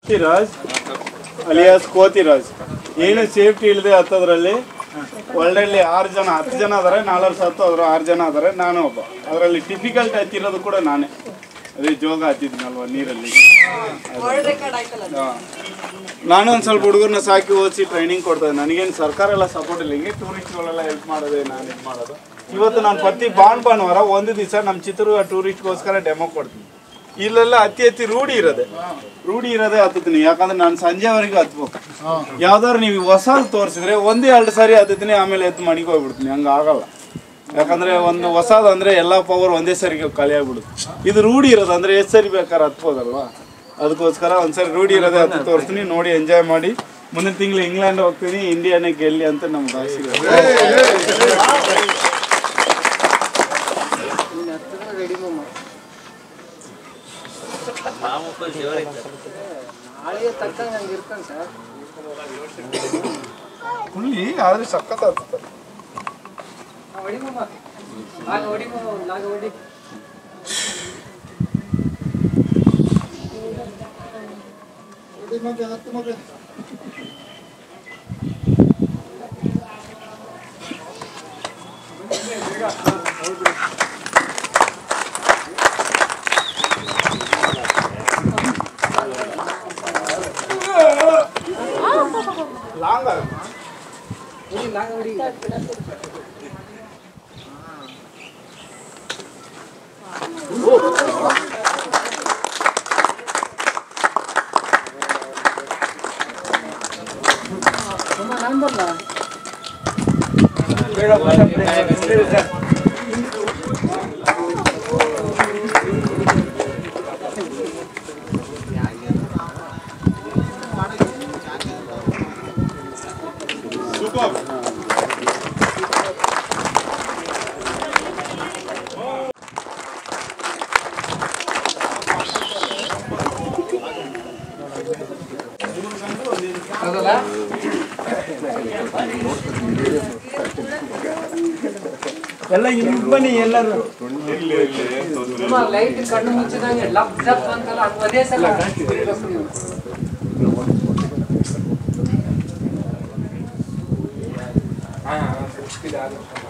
Kothiraj alias Kothiraj ಏನು safety ಇಲ್ಲದೆ ಹತ್ತೋದ್ರಲ್ಲಿ ಒಳ್ಳೆಲ್ಲಿ ಆರು ಜನ ಹತ್ತು ಜನ ಅದಾರೆ ನಾಲ್ವರು ಸತ್ತು ಅದ್ರ ಆರು ಜನ ಅದಾರೆ ನಾನು ಒಬ್ಬ ಅದರಲ್ಲಿ ಡಿಫಿಕಲ್ಟ್ ಹತ್ತಿರೋದು ಕೂಡ ನಾನೇ ಅದೇ ಜೋಗ ಹತ್ತಿದ್ನಲ್ವ ನೀರಲ್ಲಿ ಹಾ. ನಾನು ಒಂದು ಸ್ವಲ್ಪ ಹುಡುಗರನ್ನ ಸಾಕಿ ಓದಿಸಿ ಟ್ರೈನಿಂಗ್ ಕೊಡ್ತೇನೆ ನನಗೇನು ಸರ್ಕಾರ ಎಲ್ಲ ಸಪೋರ್ಟ್ ಇಲ್ಲ ಹಿಂಗೆ ಟೂರಿಸ್ಟ್ಗಳೆಲ್ಲ ಹೆಲ್ಪ್ ಮಾಡೋದೇ ನಾನು ಇದು ಮಾಡೋದು ಇವತ್ತು ನಾನು ಪ್ರತಿ ಭಾನ್ ಭಾನುವಾರ ಒಂದು ದಿವಸ ನಮ್ಮ ಚಿತ್ರದುರ್ಗ ಟೂರಿಸ್ಟ್ಗೋಸ್ಕರ ಡೆಮೋ ಕೊಡ್ತೀನಿ ಇಲ್ಲೆಲ್ಲ ಅತಿ ಅತಿ ರೂಢಿ ಇರೋದೆ ರೂಢಿ ಇರೋದೇ ಹತ್ತುತ್ತೀನಿ ಯಾಕಂದ್ರೆ ನಾನು ಸಂಜೆವರೆಗೂ ಹತ್ಬೇಕು ಯಾವ್ದಾದ್ರು ನೀವು ಹೊಸದು ತೋರಿಸಿದ್ರೆ ಒಂದೇ ಎರಡು ಸಾರಿ ಹತ್ತುತ್ತೀನಿ ಆಮೇಲೆ ಎತ್ತು ಮಣಿಗೆ ಹೋಗ್ಬಿಡ್ತೀನಿ ಹಂಗೆ ಆಗಲ್ಲ ಯಾಕಂದ್ರೆ ಒಂದು ಹೊಸದು ಅಂದ್ರೆ ಎಲ್ಲ ಪವರ್ ಒಂದೇ ಸರಿ ಖಾಲಿ ಆಗ್ಬಿಡುತ್ತೆ ಇದು ರೂಢಿ ಇರೋದು ಅಂದ್ರೆ ಎಷ್ಟು ಸರಿ ಬೇಕಾದ್ರೆ ಹತ್ಬೋದಲ್ವಾ ಅದಕ್ಕೋಸ್ಕರ ಒಂದ್ಸರಿ ರೂಢಿ ಇರೋದೇ ಹತ್ತು ತೋರಿಸ್ತೀನಿ ನೋಡಿ ಎಂಜಾಯ್ ಮಾಡಿ ಮುಂದಿನ ತಿಂಗಳು ಇಂಗ್ಲೆಂಡ್ ಹೋಗ್ತೀನಿ ಇಂಡಿಯಾನೇ ಗೆಲ್ಲಿ ಅಂತ ನಮ್ಗೆ ಆಸೆ ಇದೆ. ಹುಲಿ ಆದ್ರೆ ಸಖತ್ ಆಗ್ತದೆ ಲಾಂಗ್ ಆಗುತ್ತೆ ಸೂಪರ್ ಎಲ್ಲ ಇಲ್ಲಿ ಬನ್ನಿ ಎಲ್ಲರೂ ಲೈಟ್ ಕಣ್ಣು ಮುಚ್ಚಿದಂಗೆ ಲಬ್ ಜಬ್ ಅಂತಲ್ಲ ಹಂಗ್ ಅದೇ ಸಲ ತಿರ್ಗ್ಬೇಕು ನೀವು. ಹಾ, ಹಾ,